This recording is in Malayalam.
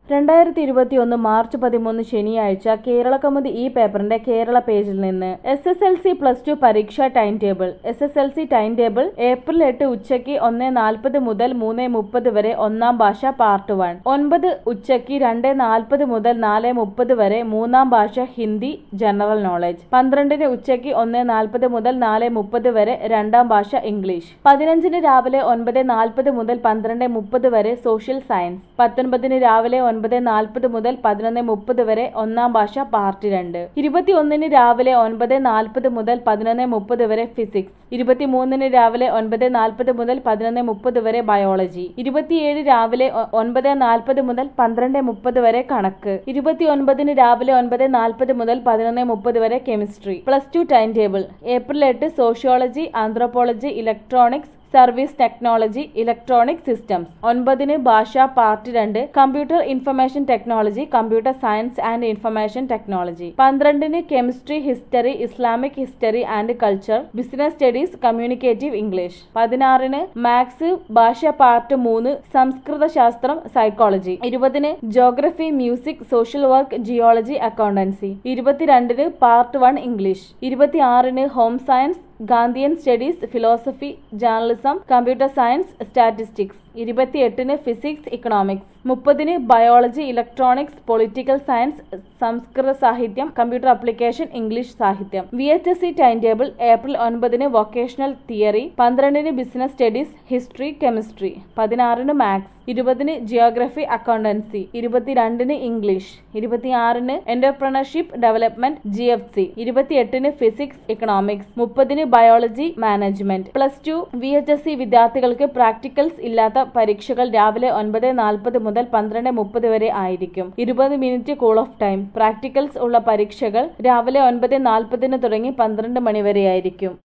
രണ്ടായിരത്തി ഇരുപത്തിയൊന്ന് മാർച്ച് പതിമൂന്ന് ശനിയാഴ്ച കേരളകൗമുദി ഈ പേപ്പറിന്റെ കേരള പേജിൽ നിന്ന് S S L C plus two പരീക്ഷാ time table S S L C time table April എട്ട് ഉച്ചയ്ക്ക് ഒന്ന് നാൽപ്പത് മുതൽ മൂന്ന് മുപ്പത് വരെ ഒന്നാം ഭാഷ പാർട്ട് വൺ ഒൻപത് ഉച്ചയ്ക്ക് രണ്ട് നാൽപ്പത് മുതൽ നാല് മുപ്പത് വരെ മൂന്നാം ഭാഷ ഹിന്ദി ജനറൽ നോളജ് പന്ത്രണ്ടിന് ഉച്ചയ്ക്ക് ഒന്ന് നാൽപ്പത് മുതൽ നാല് മുപ്പത് വരെ രണ്ടാം ഭാഷ ഇംഗ്ലീഷ് പതിനഞ്ചിന് രാവിലെ ഒൻപത് നാൽപ്പത് മുതൽ പന്ത്രണ്ട് മുപ്പത് വരെ സോഷ്യൽ സയൻസ് പത്തൊൻപതിന് രാവിലെ ഒൻപത് നാൽപ്പത് മുതൽ പതിനൊന്ന് മുപ്പത് വരെ ഒന്നാം ഭാഷ പാർട്ട് രണ്ട് ഇരുപത്തിയൊന്നിന് രാവിലെ ഒൻപത് നാൽപ്പത് മുതൽ പതിനൊന്ന് മുപ്പത് വരെ ഫിസിക്സ് ഇരുപത്തിമൂന്നിന് രാവിലെ ഒൻപത് നാൽപ്പത് മുതൽ പതിനൊന്ന് മുപ്പത് വരെ ബയോളജി ഇരുപത്തിയേഴ് രാവിലെ ഒ- ഒൻപത് നാൽപ്പത് മുതൽ പന്ത്രണ്ട് മുപ്പത് വരെ കണക്ക് ഇരുപത്തിയൊൻപതിന് രാവിലെ ഒൻപത് നാൽപ്പത് മുതൽ പതിനൊന്ന് മുപ്പത് വരെ chemistry plus two time table April എട്ട് sociology anthropology electronics service technology electronic systems ഒൻപതിന് ഭാഷ പാർട്ട് രണ്ട് computer information technology computer science and information technology പന്ത്രണ്ടിന് chemistry history Islamic history and culture business studies communicative English പതിനാറിന് മാത്സ് ഭാഷ പാർട്ട് മൂന്ന് സംസ്കൃത ശാസ്ത്രം സൈക്കോളജി ഇരുപതിന് geography music social work geology accountancy ഇരുപത്തിരണ്ടിന് പാർട്ട് വൺ ഇംഗ്ലീഷ് ഇരുപത്തിയാറിന് home science Gandhian studies philosophy journalism computer science statistics ഇരുപത്തിയെട്ടിന് ഫിസിക്സ് ഇക്കണോമിക്സ് മുപ്പതിന് ബയോളജി ഇലക്ട്രോണിക്സ് പൊളിറ്റിക്കൽ സയൻസ് സംസ്കൃത സാഹിത്യം കമ്പ്യൂട്ടർ അപ്ലിക്കേഷൻ ഇംഗ്ലീഷ് സാഹിത്യം V H S C time table April ഒൻപതിന് വൊക്കേഷണൽ തിയറി പന്ത്രണ്ടിന് ബിസിനസ് സ്റ്റഡീസ് ഹിസ്റ്ററി കെമിസ്ട്രി പതിനാറിന് മാത്സ് ഇരുപതിന് ജിയോഗ്രഫി അക്കൗണ്ടൻസി ഇരുപത്തിരണ്ടിന് ഇംഗ്ലീഷ് ഇരുപത്തിയാറിന് entrepreneurship development G F C ഇരുപത്തിയെട്ടിന് ഫിസിക്സ് ഇക്കണോമിക്സ് മുപ്പതിന് biology management plus two V H S C വിദ്യാർത്ഥികൾക്ക് പ്രാക്ടിക്കൽസ് ഇല്ലാത്ത പരീക്ഷകൾ രാവിലെ ഒൻപത് നാൽപ്പത് മുതൽ പന്ത്രണ്ട് മുപ്പത് വരെ ആയിരിക്കും ഇരുപത് minute cool off time practicals ഉള്ള പരീക്ഷകൾ രാവിലെ ഒൻപത് നാൽപ്പതിന് തുടങ്ങി പന്ത്രണ്ട് മണി വരെയായിരിക്കും